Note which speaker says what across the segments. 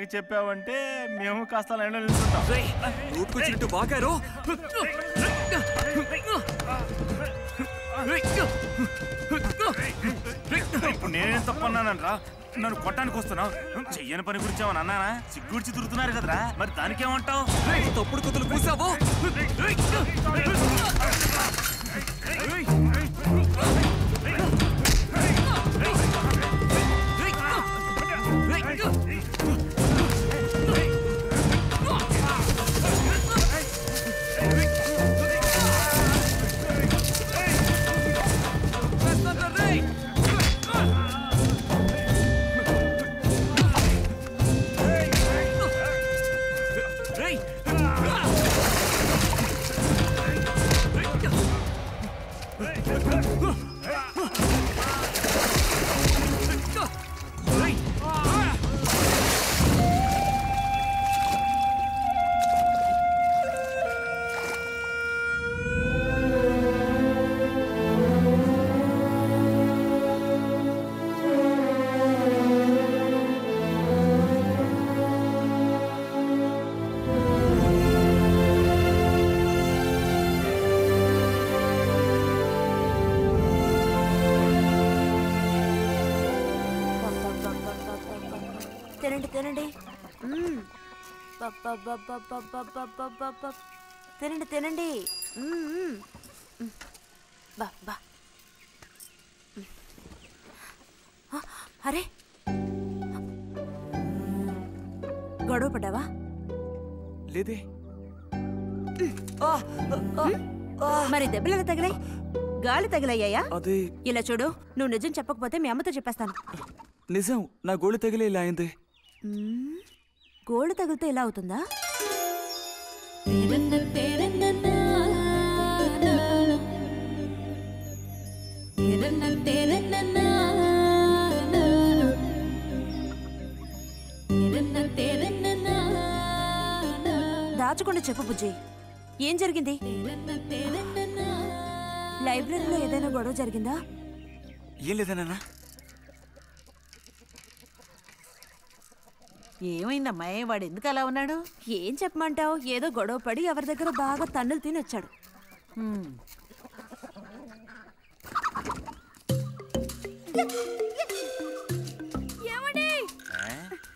Speaker 1: చెప్పావంటే మేము కాస్త లైన్లో నిల్చుంటాం
Speaker 2: నోటుకొచ్చినట్టు బాగారు
Speaker 1: ఇప్పుడు నేనేం తప్పన్నానరా నన్ను కొట్టడానికి వస్తున్నావు చెయ్యని పని గురించి ఏమన్నా అన్నానా సిగ్గుడిచి తిరుగుతున్నారు కదరా మరి దానికేమంటావు
Speaker 2: తప్పుడు కుతులు కూసావో
Speaker 3: తినండి తినండి మ్మ్. పప్పపపపపపపపప. తినండి తినండి మ్మ్, మ్మ్. మ్మ్. బా బా మ్మ్. ఆ, అరే గొడవ పడ్డావా
Speaker 2: లేదే
Speaker 3: మరి దెబ్బలు ఎలా తగిలాయి గాలి తగిలయ్యాయా
Speaker 2: అదే
Speaker 3: ఇలా చూడు నువ్వు నిజం చెప్పకపోతే మీ అమ్మతో చెప్పేస్తాను
Speaker 2: నిజం నా గోళ్ళు తగిలే ఇలా అయింది
Speaker 3: మ్మ్. గోల్డ్ తగిలితే ఇలా అవుతుందా దాచకుండా చెప్పు బుజ్జి ఏం జరిగింది లైబ్రరీలో ఏదైనా గొడవ జరిగిందా
Speaker 2: ఏం లేదన్నా
Speaker 4: ఏమైందమ్మా వాడు ఎందుకు అలా ఉన్నాడు
Speaker 3: ఏం చెప్పమంటావు ఏదో గొడవ పడి ఎవరి దగ్గర బాగా తన్నులు తిని వచ్చాడు
Speaker 4: హ్మ్.
Speaker 1: ఏ?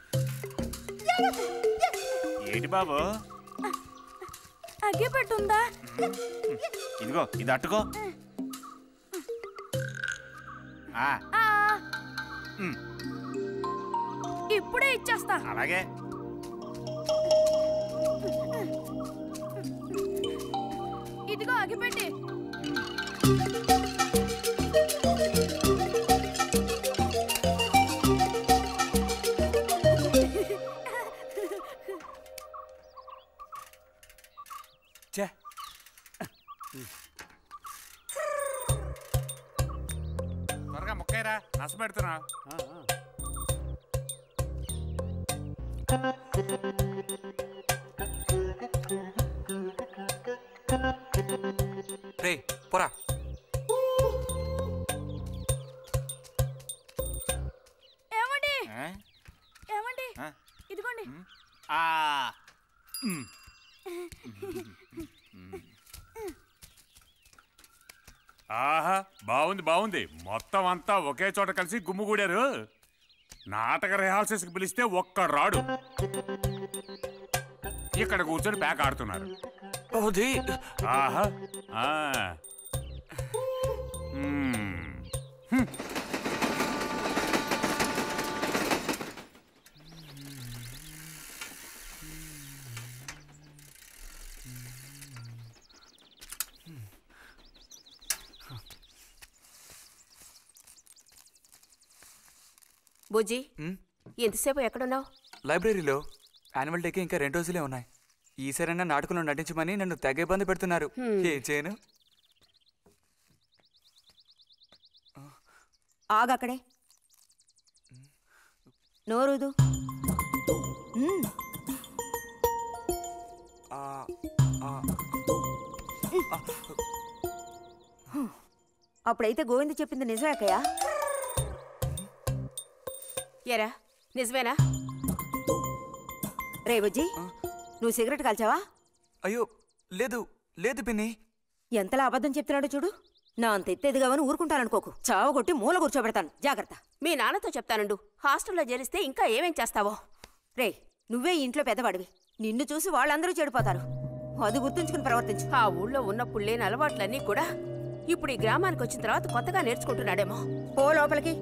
Speaker 1: ఏంటి బాబు
Speaker 3: అగ్గిపెట్టుందా
Speaker 1: ఇదిగో ఇది అట్టుకో ఆ, ఉమ్,
Speaker 3: ఇప్పుడే ఇచ్చేస్తా
Speaker 1: అలాగే
Speaker 3: ఇదిగో అగ్గిపెట్టి
Speaker 2: చే
Speaker 1: త్వరగా ముక్కైరా నస పెడుతున్నా
Speaker 2: రే పోరా
Speaker 3: ఏమండి
Speaker 1: ఏ?
Speaker 3: ఏమండి
Speaker 1: ఆ?
Speaker 3: ఇదిగోండి
Speaker 1: ఆ, ఉమ్.
Speaker 5: ఆహా బాగుంది బాగుంది మొత్తం అంతా ఒకే చోట కలిసి గుమ్ముగూడారు నాటక రిహార్సల్స్కి పిలిస్తే ఒక్క రాడు ఇక్కడ కూర్చొని ప్యాక్ ఆడుతున్నారు
Speaker 2: అది
Speaker 5: ఆహా ఆ. మ్మ్.
Speaker 3: బుజ్జి
Speaker 2: ఉమ్,
Speaker 3: ఎంతసేపు ఎక్కడున్నావు
Speaker 2: లైబ్రరీలో యాన్యువల్ డేకి ఇంకా రెండు రోజులే ఉన్నాయి ఈసారైనా నాటకంలో నటించమని నన్ను తెగ ఇబ్బంది పెడుతున్నారు ఏం చేయను
Speaker 3: ఆగక్కడే నోరుదు మ్మ్.
Speaker 2: ఆ, ఆ,
Speaker 3: అప్పుడైతే గోవింద చెప్పింది నిజమే అక్కయ్య ఎరా నిజమేనా రే బుజ్జి నువ్వు సిగరెట్ కాల్చావా
Speaker 2: అయ్యో లేదు లేదు పిన్ని
Speaker 3: ఎంతలా అబద్ధం చెప్తున్నాడో చూడు నా అంత ఎత్తేదిగావని ఊరుకుంటాననుకోకు చావ కొట్టి మూల కూర్చోబెడతాను జాగ్రత్త
Speaker 6: మీ నాన్నతో చెప్తానుండు హాస్టల్లో చేరిస్తే ఇంకా ఏమేం చేస్తావో
Speaker 3: రే నువ్వే ఈ ఇంట్లో పెద్దవాడివి నిన్ను చూసి వాళ్ళందరూ చెడిపోతారు అది గుర్తుంచుకుని ప్రవర్తించు
Speaker 6: ఆ ఊళ్ళో ఉన్నప్పుడు లేని అలవాట్లన్నీ కూడా ఇప్పుడు ఈ గ్రామానికి వచ్చిన తర్వాత కొత్తగా నేర్చుకుంటున్నాడేమో
Speaker 3: పో లోపలికి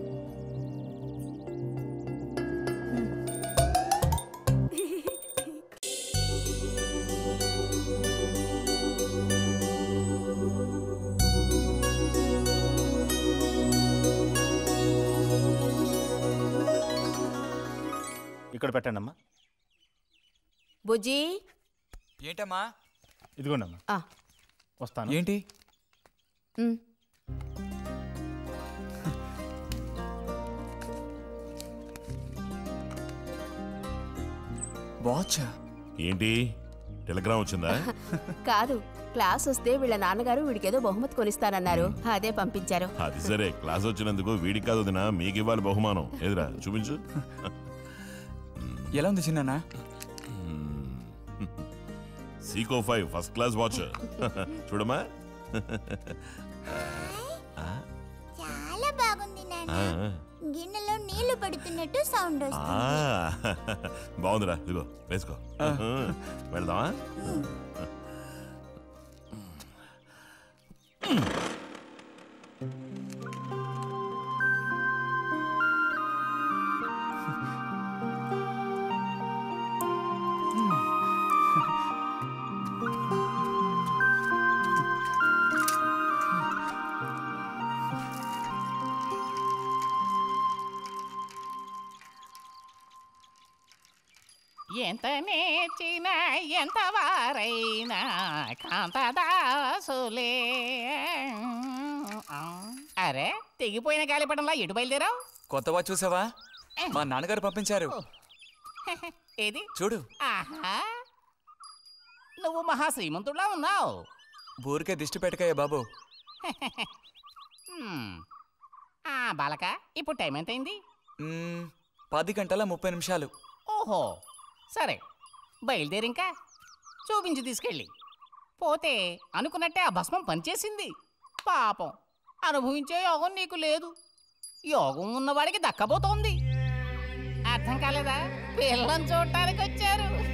Speaker 1: ఇక్కడ పెట్టండి అమ్మా
Speaker 6: బుజ్జి
Speaker 2: ఏంటమ్మా
Speaker 1: ఇదిగోండి అమ్మా
Speaker 6: ఆ,
Speaker 1: వస్తాను
Speaker 2: ఏంటి
Speaker 6: ఉమ్.
Speaker 2: వాచా
Speaker 7: ఏంటి టెలిగ్రామ్ వచ్చిందా
Speaker 6: కాదు క్లాస్ వస్తే వీళ్ళ నాన్నగారు వీడికేదో బహుమతి కొనిస్తానన్నారు అదే పంపించారు
Speaker 7: అది సరే క్లాస్ వచ్చినందుకు వీడికి కాదు వదినా మీకు ఇవ్వాలి బహుమానం ఎదురా చూపించు
Speaker 2: ఎలా ఉంది చిన్న
Speaker 7: Seiko five first class watch చూడమ్మా
Speaker 8: చాలా బాగుంది నాన్న
Speaker 7: ఆ,
Speaker 8: గిన్నెలో నీళ్లు పడుతున్నట్టు సౌండ్
Speaker 7: ఆ,
Speaker 8: వస్తుంది
Speaker 7: బాగుందిరా ఇదిగో వేసుకో వెళ్దామా
Speaker 9: ఎంత నేర్చిన ఎంత వారైనా కాంతదాసులే అరే తెగిపోయిన గాలిపటంలా ఎటు బయలుదేరావు
Speaker 2: కొత్త వాచ్ చూసావా మా నాన్నగారు పంపించారు
Speaker 9: ఏది
Speaker 2: చూడు
Speaker 9: ఆహా నువ్వు మహా శ్రీమంతుడా ఉన్నావు
Speaker 2: ఊరికే దిష్టి పెట్టకయ్యా బాబు
Speaker 9: హ్మ్. ఆ బాలక ఇప్పుడు టైం ఎంతైంది
Speaker 2: మ్మ్, పది గంటల ముప్పై నిమిషాలు
Speaker 9: ఓహో సరే బయలుదేరి ఇంకా చూపించి తీసుకెళ్ళి పోతే అనుకున్నట్టే ఆ భస్మం పనిచేసింది పాపం అనుభవించే యోగం నీకు లేదు యోగం ఉన్నవాడికి దక్కబోతోంది అర్థం కాలేదా పిల్లని చూడటానికి వచ్చారు